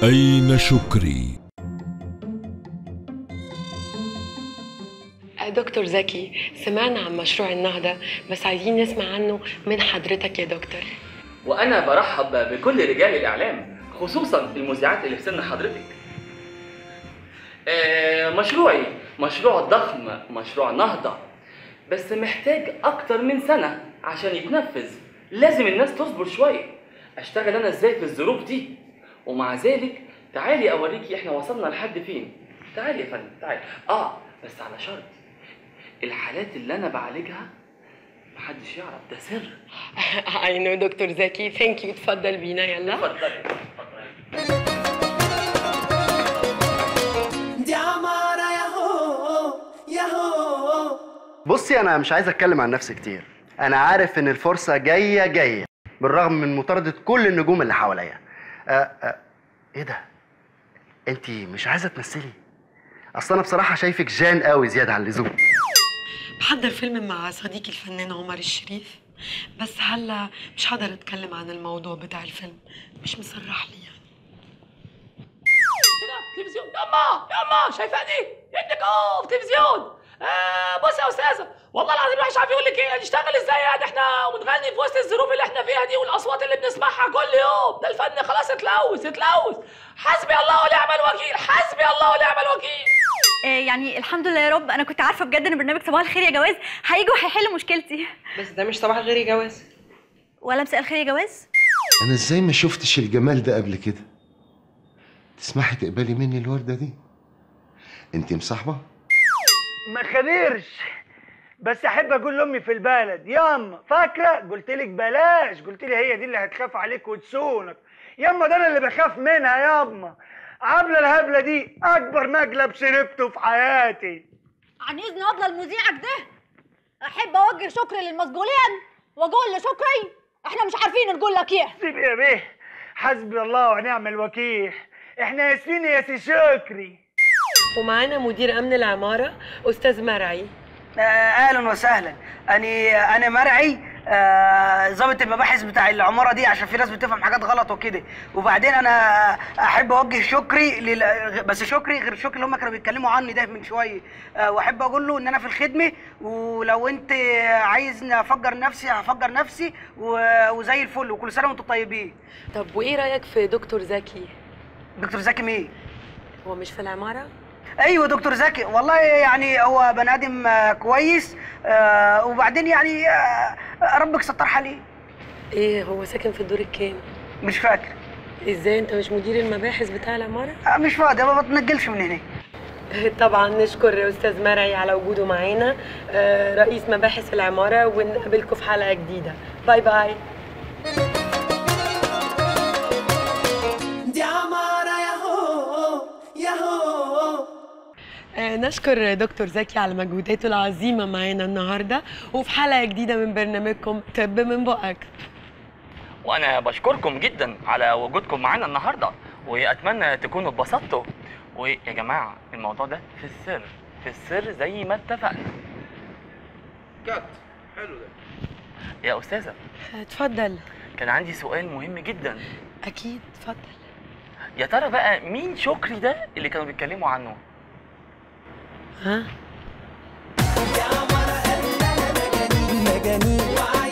أين شكري؟ دكتور زكي سمعنا عن مشروع النهضة بس عايزين نسمع عنه من حضرتك يا دكتور وانا برحب بكل رجال الاعلام خصوصا المذيعات اللي في سن حضرتك آه، مشروعي مشروع ضخم مشروع نهضة بس محتاج اكتر من سنة عشان يتنفذ لازم الناس تصبر شوية اشتغل انا ازاي في الظروف دي ومع ذلك تعالي اوريكي احنا وصلنا لحد فين تعالي يا فندم تعالي اه بس على شرط الحالات اللي انا بعالجها محدش يعرف ده سر اي نو دكتور زكي ثانك يو اتفضل بينا يلا اتفضلي اتفضلي دي عمارة ياهو ياهو بصي انا مش عايز اتكلم عن نفسي كتير انا عارف ان الفرصه جايه جايه بالرغم من مطارده كل النجوم اللي حواليا أه أه ايه ده انت مش عايزه تمثلي اصل انا بصراحه شايفك جان قوي زياده عن اللزوم بحضر فيلم مع صديقي الفنان عمر الشريف بس هلا مش هقدر اتكلم عن الموضوع بتاع الفيلم مش مسرح لي يعني تلفزيون يما يما شايفه دي ابنك اهو في تلفزيون آه بص يا استاذه والله العظيم الواحد مش عارف يقول لك ايه نشتغل ازاي يعني احنا ونغني في وسط الظروف اللي احنا فيها دي والاصوات اللي بنسمعها كل يوم ده الفن خلاص اتلوث اتلوث حسبي الله ونعم الوكيل حسبي الله ونعم الوكيل إيه يعني الحمد لله يا رب انا كنت عارفه بجد ان برنامج صباح الخير يا جواز هيجي وهيحل مشكلتي بس ده مش صباح غير جواز ولا مساء الخير يا جواز انا ازاي ما شفتش الجمال ده قبل كده تسمحي تقبلي مني الوردة دي انت مصاحبة ما خبرش بس احب اقول لامي في البلد ياما فاكره قلت لك بلاش قلت لي هي دي اللي هتخاف عليك وتسونك ياما ده انا اللي بخاف منها ياما عامله الهبله دي اكبر مقلب شربته في حياتي عن اذن افضل مذيعك ده احب اوجه شكري للمسجونين واقول لشكري احنا مش عارفين نقول لك ايه سيب يا بيه حسبي الله ونعم الوكيل احنا اسفين يا سي شكري ومعانا مدير امن العماره استاذ مرعي آه، اهلا وسهلا انا انا مرعي آه، ضابط المباحث بتاع العماره دي عشان في ناس بتفهم حاجات غلط وكده وبعدين انا احب اوجه شكري لل... بس شكري غير شكري اللي هم كانوا بيتكلموا عني ده من شويه آه، واحب اقول له ان انا في الخدمه ولو انت عايزني افجر نفسي هفجر نفسي و... وزي الفل وكل سنه وانتم طيبين طب وايه رايك في دكتور زكي دكتور زكي مين هو مش في العماره ايوه دكتور زكي والله يعني هو بني ادم آه، كويس آه، وبعدين يعني آه، ربك ستر عليه ايه هو ساكن في الدور الكام مش فاكر ازاي انت مش مدير المباحث بتاع العماره آه، مش فاضي ما بتنجلش من هنا طبعا نشكر استاذ مرعي على وجوده معانا آه، رئيس مباحث العماره ونقابلكم في حلقه جديده باي باي دي عمارة ياهو ياهو آه، نشكر دكتور زكي على مجهوداته العظيمه معانا النهارده وفي حلقه جديده من برنامجكم طب من بقك وانا بشكركم جدا على وجودكم معانا النهارده واتمنى تكونوا اتبسطتوا ويا جماعه الموضوع ده في السر في السر زي ما اتفقنا كات حلو ده يا استاذه اتفضل كان عندي سؤال مهم جدا اكيد اتفضل يا ترى بقى مين شكري ده اللي كانوا بيتكلموا عنه ها مجانين